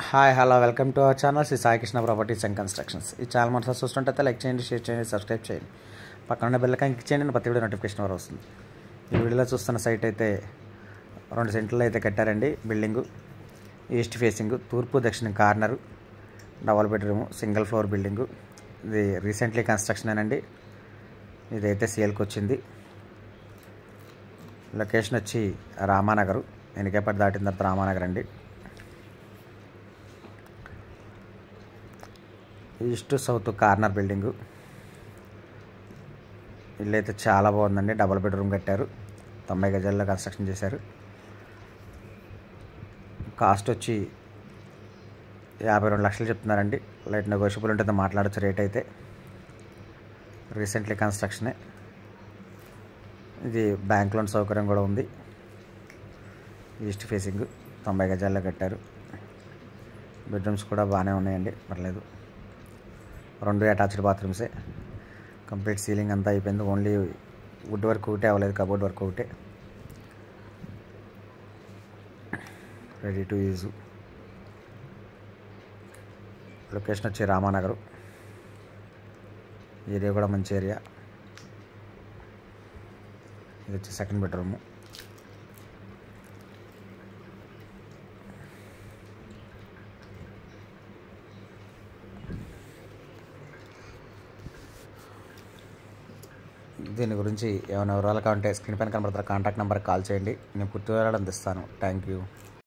hi hello welcome to our channel Shri Saikrishna Properties and Constructions ఈ channel మనసు చూస్తుంటే like చేయండి షేర్ చేయండి సబ్స్క్రైబ్ చేయండి పక్కన ఉన్న బెల్ క్లిక్ చేయండి నేను ప్రతి వీడియో నోటిఫికేషన్ వరకు వస్తుంది ఈ వీడియోలో చూస్తున్న సైట్ అయితే రెండు సెంటర్లు అయితే కట్టారండి బిల్డింగు ఈస్ట్ ఫేసింగ్ తూర్పు దక్షిణ corner double bedroom single floor building ఇది రీసెంట్లీ కన్స్ట్రక్షన్ అండి ఇదైతే సేల్కి వచ్చింది లొకేషన్ వచ్చి రామానగరు ఎనికేపటి దాటిన తర్వాత రామానగర్ అండి ఈస్ట్ సౌత్ కార్నర్ బిల్డింగు ఇల్లు అయితే చాలా బాగుందండి డబుల్ బెడ్రూమ్ కట్టారు తొంభై గజాల్లో కన్స్ట్రక్షన్ చేశారు కాస్ట్ వచ్చి యాభై రెండు లక్షలు చెప్తున్నారండి లైట్ నెగోషియబుల్ ఉంటుంది మాట్లాడచ్చు రేట్ అయితే రీసెంట్లీ కన్స్ట్రక్షనే ఇది బ్యాంక్ లోన్ సౌకర్యం కూడా ఉంది ఈస్ట్ ఫేసింగ్ తొంభై గజాల్లో కట్టారు బెడ్రూమ్స్ కూడా బాగానే ఉన్నాయండి పర్లేదు రెండు అటాచ్డ్ బాత్రూమ్సే కంప్లీట్ సీలింగ్ అంతా అయిపోయింది ఓన్లీ వుడ్ వర్క్ ఒకటే అవ్వలేదు కబోర్డ్ వర్క్ ఒకటే రెడీ టు యూజ్ లొకేషన్ వచ్చి రామానగర్ ఏరియా కూడా మంచి ఏరియా ఇది వచ్చి సెకండ్ బెడ్రూము దీని గురించి ఏమైనా వివరాలు కావాలంటే స్క్రీన్ పైన కనబడుతున్న కాంటాక్ట్ నెంబర్కి కాల్ చేయండి నేను పూర్తి వివరాలు అందిస్తాను థ్యాంక్ యూ